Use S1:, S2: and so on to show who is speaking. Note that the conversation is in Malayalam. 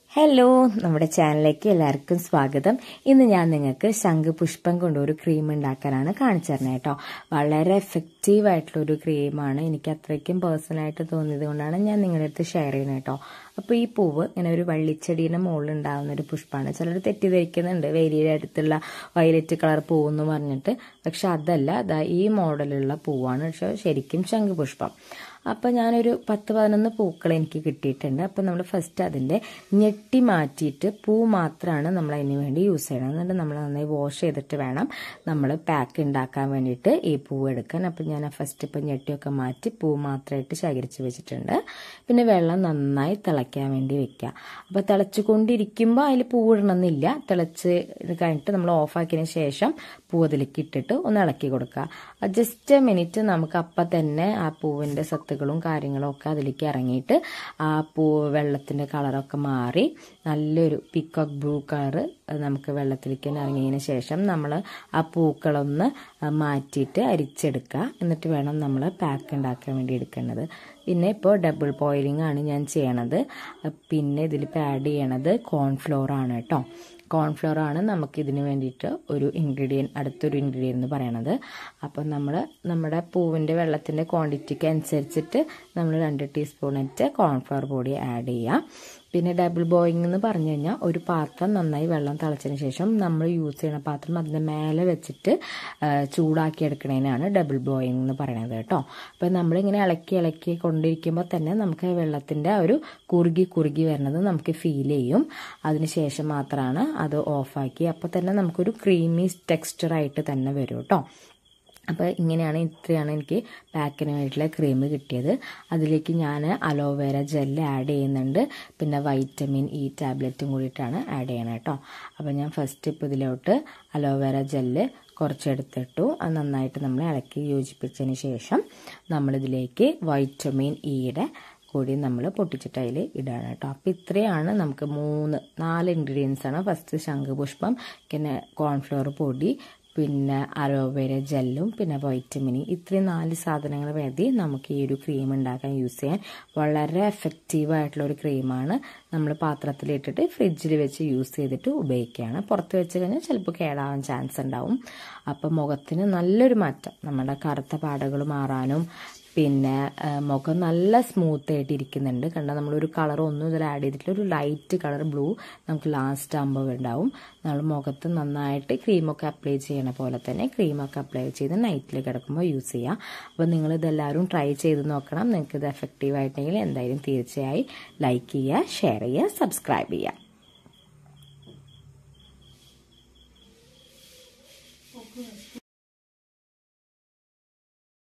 S1: ഹലോ നമ്മുടെ ചാനലിലേക്ക് എല്ലാവർക്കും സ്വാഗതം ഇന്ന് ഞാൻ നിങ്ങൾക്ക് ശംഖുപുഷ്പം കൊണ്ട് ഒരു ക്രീം ഉണ്ടാക്കാനാണ് കാണിച്ചു തരുന്നത് കേട്ടോ വളരെ എഫക്റ്റീവ് ആയിട്ടുള്ള ഒരു ക്രീമാണ് എനിക്ക് അത്രയ്ക്കും പേഴ്സണലായിട്ട് തോന്നിയത് കൊണ്ടാണ് ഞാൻ നിങ്ങളുടെ അടുത്ത് ഷെയർ ചെയ്യുന്നത് കേട്ടോ അപ്പോൾ ഈ പൂവ് ഇങ്ങനെ ഒരു വള്ളിച്ചെടീൻ്റെ മുകളിൽ ഉണ്ടാകുന്ന ഒരു പുഷ്പമാണ് ചിലർ തെറ്റിദ്ധരിക്കുന്നുണ്ട് വേലിയുടെ അടുത്തുള്ള വയലറ്റ് കളർ പൂവെന്ന് പറഞ്ഞിട്ട് പക്ഷെ അതല്ല അതാ ഈ മോഡലുള്ള പൂവാണ് പക്ഷെ ശരിക്കും ശംഖുപുഷ്പം അപ്പം ഞാനൊരു പത്ത് പതിനൊന്ന് പൂക്കൾ എനിക്ക് കിട്ടിയിട്ടുണ്ട് അപ്പം നമ്മൾ ഫസ്റ്റ് അതിൻ്റെ ഞെട്ടി മാറ്റിയിട്ട് പൂ മാത്രമാണ് നമ്മൾ അതിന് വേണ്ടി യൂസ് ചെയ്യണം എന്നിട്ട് നമ്മൾ നന്നായി വാഷ് ചെയ്തിട്ട് വേണം നമ്മൾ പാക്ക് ഉണ്ടാക്കാൻ വേണ്ടിയിട്ട് ഈ പൂ എടുക്കാൻ അപ്പം ഞാൻ ഫസ്റ്റ് ഇപ്പം ഞെട്ടിയൊക്കെ മാറ്റി പൂ മാത്രമായിട്ട് ശേഖരിച്ച് വെച്ചിട്ടുണ്ട് പിന്നെ വെള്ളം നന്നായി തിളയ്ക്കാൻ വേണ്ടി വെക്കുക അപ്പോൾ തിളച്ചു കൊണ്ടിരിക്കുമ്പോൾ അതിൽ പൂ ഇടണമെന്നില്ല തിളച്ച് കഴിഞ്ഞിട്ട് നമ്മൾ ഓഫാക്കിയതിന് ശേഷം പൂ അതിലേക്ക് ഇട്ടിട്ട് ഒന്ന് ഇളക്കി കൊടുക്കുക ജസ്റ്റ് മിനിറ്റ് നമുക്ക് അപ്പം തന്നെ ആ പൂവിൻ്റെ സത്തുകളും കാര്യങ്ങളും ഒക്കെ അതിലേക്ക് ഇറങ്ങിയിട്ട് ആ പൂ വെള്ളത്തിൻ്റെ കളറൊക്കെ മാറി നല്ലൊരു പിക്കോക്ക് ബ്ലൂ കളറ് നമുക്ക് വെള്ളത്തിലേക്ക് ഇറങ്ങിയതിന് ശേഷം നമ്മൾ ആ പൂക്കളൊന്ന് മാറ്റിയിട്ട് അരിച്ചെടുക്കുക എന്നിട്ട് വേണം നമ്മൾ പാക്ക് ഉണ്ടാക്കാൻ വേണ്ടി എടുക്കേണ്ടത് പിന്നെ ഇപ്പോൾ ഡബിൾ ബോയിലിംഗ് ആണ് ഞാൻ ചെയ്യണത് പിന്നെ ഇതിലിപ്പോൾ ആഡ് ചെയ്യണത് കോൺഫ്ലോർ ആണ് കേട്ടോ കോൺഫ്ലോർ ആണ് നമുക്ക് ഇതിന് വേണ്ടിയിട്ട് ഒരു ഇൻഗ്രീഡിയൻറ്റ് അടുത്തൊരു ഇൻഗ്രീഡിയൻ്റ് എന്ന് പറയണത് അപ്പം നമ്മൾ നമ്മുടെ പൂവിൻ്റെ വെള്ളത്തിൻ്റെ ക്വാണ്ടിറ്റിക്ക് അനുസരിച്ചിട്ട് നമ്മൾ രണ്ട് ടീസ്പൂണിറ്റ് കോൺഫ്ലവർ പൊടി ആഡ് ചെയ്യാം പിന്നെ ഡബിൾ ബോയിങ് എന്ന് പറഞ്ഞു കഴിഞ്ഞാൽ ഒരു പാത്രം നന്നായി വെള്ളം തിളച്ചതിന് ശേഷം നമ്മൾ യൂസ് ചെയ്യുന്ന പാത്രം അതിൻ്റെ മേലെ വെച്ചിട്ട് ചൂടാക്കി എടുക്കുന്നതിനാണ് ഡബിൾ ബോയിങ് എന്ന് പറയുന്നത് കേട്ടോ അപ്പം നമ്മളിങ്ങനെ ഇളക്കി ഇളക്കി കൊണ്ടിരിക്കുമ്പോൾ തന്നെ നമുക്ക് വെള്ളത്തിൻ്റെ ഒരു കുറുകി കുറുകി വരുന്നത് നമുക്ക് ഫീൽ ചെയ്യും അതിനുശേഷം മാത്രമാണ് അത് ഓഫാക്കി അപ്പോൾ തന്നെ നമുക്കൊരു ക്രീമി ടെക്സ്ചറായിട്ട് തന്നെ വരും കേട്ടോ അപ്പോൾ ഇങ്ങനെയാണ് ഇത്രയാണ് എനിക്ക് പാക്കിന് വേണ്ടിയിട്ടുള്ള ക്രീം കിട്ടിയത് അതിലേക്ക് ഞാൻ അലോവേര ജെല്ല് ആഡ് ചെയ്യുന്നുണ്ട് പിന്നെ വൈറ്റമിൻ ഇ ടാബ്ലറ്റും കൂടിയിട്ടാണ് ആഡ് ചെയ്യണം കേട്ടോ അപ്പോൾ ഞാൻ ഫസ്റ്റ് ഇപ്പോൾ ഇതിലോട്ട് അലോവേര ജെല്ല് കുറച്ചെടുത്തിട്ടു അത് നന്നായിട്ട് നമ്മൾ ഇളക്കി യോജിപ്പിച്ചതിന് ശേഷം നമ്മളിതിലേക്ക് വൈറ്റമിൻ ഇയുടെ കൂടി നമ്മൾ പൊട്ടിച്ചിട്ട് അതിൽ ഇടുകയാണ് കേട്ടോ അപ്പോൾ ഇത്രയാണ് നമുക്ക് മൂന്ന് നാല് ഇൻഗ്രീഡിയൻസ് ആണ് ഫസ്റ്റ് ശംഖുപുഷ്പം പിന്നെ കോൺഫ്ലവർ പൊടി പിന്നെ അലോവേര ജെല്ലും പിന്നെ വൈറ്റമിൻ ഇത്രയും നാല് സാധനങ്ങൾ മതി നമുക്ക് ഈ ഒരു ക്രീം ഉണ്ടാക്കാൻ യൂസ് ചെയ്യാൻ വളരെ എഫക്റ്റീവ് ആയിട്ടുള്ള ഒരു ക്രീമാണ് നമ്മൾ പാത്രത്തിലിട്ടിട്ട് ഫ്രിഡ്ജിൽ വെച്ച് യൂസ് ചെയ്തിട്ട് ഉപയോഗിക്കുകയാണ് പുറത്ത് വെച്ച് കഴിഞ്ഞാൽ ചിലപ്പോൾ കേടാവാൻ ചാൻസ് ഉണ്ടാവും അപ്പോൾ മുഖത്തിന് നല്ലൊരു മാറ്റം നമ്മുടെ കറുത്ത പാടകൾ മാറാനും പിന്നെ മുഖം നല്ല സ്മൂത്ത് ആയിട്ട് ഇരിക്കുന്നുണ്ട് കണ്ടാൽ നമ്മളൊരു കളർ ഒന്നും ഇതിൽ ആഡ് ചെയ്തിട്ടില്ല ഒരു ലൈറ്റ് കളർ ബ്ലൂ നമുക്ക് ലാസ്റ്റ് ആകുമ്പോൾ ഉണ്ടാവും നമ്മൾ മുഖത്ത് നന്നായിട്ട് ക്രീമൊക്കെ അപ്ലൈ ചെയ്യണ പോലെ തന്നെ ക്രീമൊക്കെ അപ്ലൈ ചെയ്ത് നൈറ്റിൽ കിടക്കുമ്പോൾ യൂസ് ചെയ്യാം അപ്പോൾ നിങ്ങൾ ഇതെല്ലാവരും ട്രൈ ചെയ്ത് നോക്കണം നിങ്ങൾക്ക് ഇത് എഫക്റ്റീവ് ആയിട്ടെങ്കിൽ എന്തായാലും തീർച്ചയായും ലൈക്ക് ചെയ്യുക ഷെയർ ചെയ്യുക സബ്സ്ക്രൈബ് ചെയ്യുക